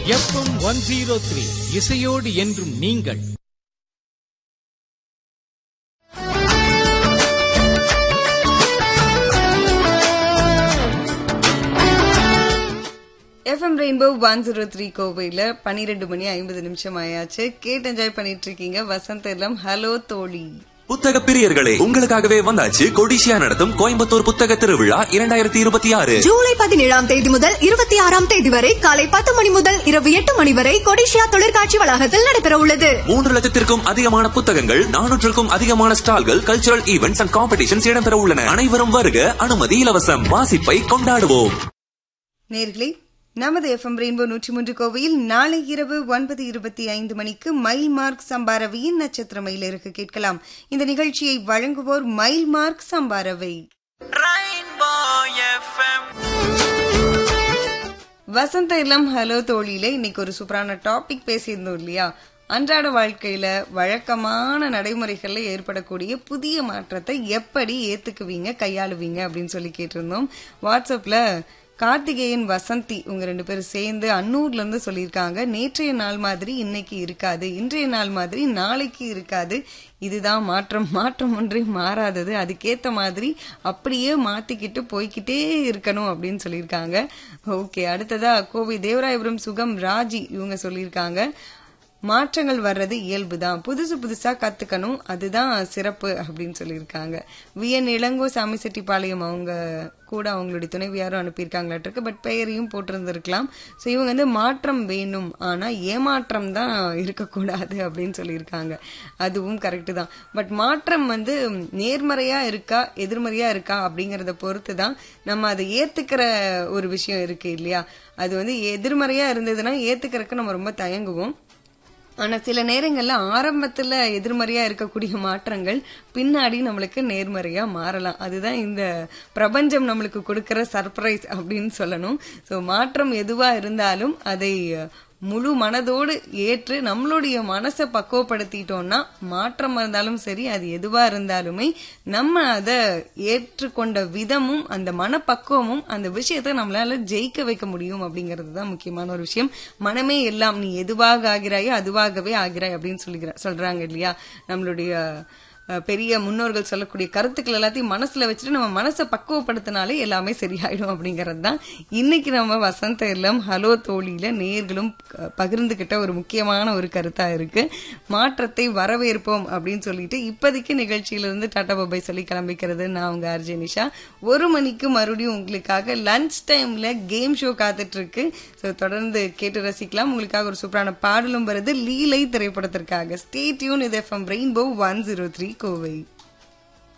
FM one zero three இசையோடு என்றும் நீங்கள் FM Rainbow one zero three கோவையில் பன்னிரெண்டு மணி ஐம்பது நிமிஷம் ஆயாச்சு கேட்டு என்ஜாய் பண்ணிட்டு இருக்கீங்க வசந்த இல்லம் ஹலோ தோழி புத்தக பிரியர்களே உங்களுக்காகவே வந்தாச்சு கொடிசியா நடத்தும் கோயம்புத்தூர் புத்தக திருவிழா இரண்டாயிரத்தி இருபத்தி ஆறு ஜூலை பதினேழாம் தேதி முதல் இருபத்தி ஆறாம் தேதி வரை காலை பத்து மணி முதல் இரவு எட்டு மணி வரை கொடிஷியா தொழிற்காட்சி வளாகத்தில் நடைபெற உள்ளது மூன்று லட்சத்திற்கும் அதிகமான புத்தகங்கள் நானூற்றுக்கும் அதிகமான ஸ்டால்கள் கல்ச்சுரல் ஈவெண்ட்ஸ் அண்ட் காம்படிஷன்ஸ் இடம்பெற உள்ளன அனைவரும் வருக அனுமதி இலவசம் வாசிப்பை கொண்டாடுவோம் நேர்களே நமது எஃப்எம் ரெயின்போ நூற்றி மூன்று கோவையில் நாளை இரவு ஒன்பது இருபத்தி ஐந்து மணிக்கு மைல் மார்க் சம்பாரவையின் நட்சத்திர மயிலிருக்கு கேட்கலாம் இந்த நிகழ்ச்சியை வழங்குவோர் மைல் மார்க் சம்பாரவை வசந்த இல்லம் ஹலோ தோழியில இன்னைக்கு ஒரு சூப்பரான டாபிக் பேசியிருந்தோம் இல்லையா அன்றாட வாழ்க்கையில வழக்கமான நடைமுறைகள்ல ஏற்படக்கூடிய புதிய மாற்றத்தை எப்படி ஏத்துக்குவீங்க கையாளுவீங்க அப்படின்னு சொல்லி கேட்டிருந்தோம் வாட்ஸ்அப்ல கார்த்திகேயன் வசந்தி உங்க ரெண்டு பேரும் சேர்ந்து அன்னூர்ல இருந்து சொல்லியிருக்காங்க நேற்றைய நாள் மாதிரி இன்னைக்கு இருக்காது இன்றைய நாள் மாதிரி நாளைக்கு இருக்காது இதுதான் மாற்றம் மாற்றம் ஒன்றே மாறாதது அதுக்கேத்த மாதிரி அப்படியே மாத்திக்கிட்டு போய்க்கிட்டே இருக்கணும் அப்படின்னு சொல்லியிருக்காங்க ஓகே அடுத்ததா கோவை தேவராயபுரம் சுகம் ராஜி இவங்க சொல்லியிருக்காங்க மாற்றங்கள் வர்றது இயல்புதான் புதுசு புதுசா கத்துக்கணும் அதுதான் சிறப்பு அப்படின்னு சொல்லியிருக்காங்க விஎன் இளங்கோ சாமிசெட்டிப்பாளையம் அவங்க கூட அவங்களுடைய துணைவியாரும் அனுப்பியிருக்காங்களாட்டிருக்கு பட் பெயரையும் போட்டிருந்திருக்கலாம் ஸோ இவங்க வந்து மாற்றம் வேணும் ஆனா ஏமாற்றம் தான் இருக்கக்கூடாது அப்படின்னு சொல்லியிருக்காங்க அதுவும் கரெக்டு தான் பட் மாற்றம் வந்து நேர்மறையா இருக்கா எதிர்மறையா இருக்கா அப்படிங்கறத பொறுத்து தான் நம்ம அதை ஏத்துக்கிற ஒரு விஷயம் இருக்கு இல்லையா அது வந்து எதிர்மறையா இருந்ததுன்னா ஏத்துக்கிறதுக்கு நம்ம ரொம்ப தயங்குவோம் ஆனா சில நேரங்கள்ல ஆரம்பத்துல எதிர்மறையா இருக்கக்கூடிய மாற்றங்கள் பின்னாடி நம்மளுக்கு நேர்மறையா மாறலாம் அதுதான் இந்த பிரபஞ்சம் நம்மளுக்கு கொடுக்கிற சர்ப்ரைஸ் அப்படின்னு சொல்லணும் சோ மாற்றம் எதுவா இருந்தாலும் அதை முழு மனதோடு ஏற்று நம்மளுடைய மனசை பக்குவப்படுத்திட்டோம்னா மாற்றம் இருந்தாலும் சரி அது எதுவா இருந்தாலுமே நம்ம அதை ஏற்றுக்கொண்ட விதமும் அந்த மனப்பக்குவமும் அந்த விஷயத்தை நம்மளால ஜெயிக்க வைக்க முடியும் அப்படிங்கிறது தான் முக்கியமான ஒரு விஷயம் மனமே எல்லாம் நீ எதுவாக ஆகிறாயோ அதுவாகவே ஆகிறாய் அப்படின்னு சொல்லி சொல்றாங்க இல்லையா நம்மளுடைய அஹ், பெரிய முன்னோர்கள் சொல்லக்கூடிய கருத்துக்கள் எல்லாத்தையும் மனசுல வச்சுட்டு நம்ம மனசை பக்குவப்படுத்தினாலே எல்லாமே சரியாயிடும் அப்படிங்கிறது தான் இன்னைக்கு நம்ம வசந்த இல்லம் ஹலோ தோழியில நேர்களும் அஹ், பகிர்ந்துகிட்ட ஒரு முக்கியமான ஒரு கருத்தா இருக்கு மாற்றத்தை வரவேற்போம் அப்படின்னு சொல்லிட்டு இப்போதைக்கு நிகழ்ச்சியிலிருந்து டாடா பாபாய் சொல்லி கிளம்பிக்கிறது நான் உங்க அர்ஜே நிஷா ஒரு மணிக்கு மறுபடியும் உங்களுக்காக லஞ்ச் டைம்ல கேம் ஷோ காத்துட்டு இருக்கு ஸோ தொடர்ந்து கேட்டு ரசிக்கலாம் உங்களுக்காக ஒரு சூப்பரான பாடலும் வருது லீலை திரைப்படத்திற்காக ஸ்டே டியூன் இது FM Rainbow one zero three Kovai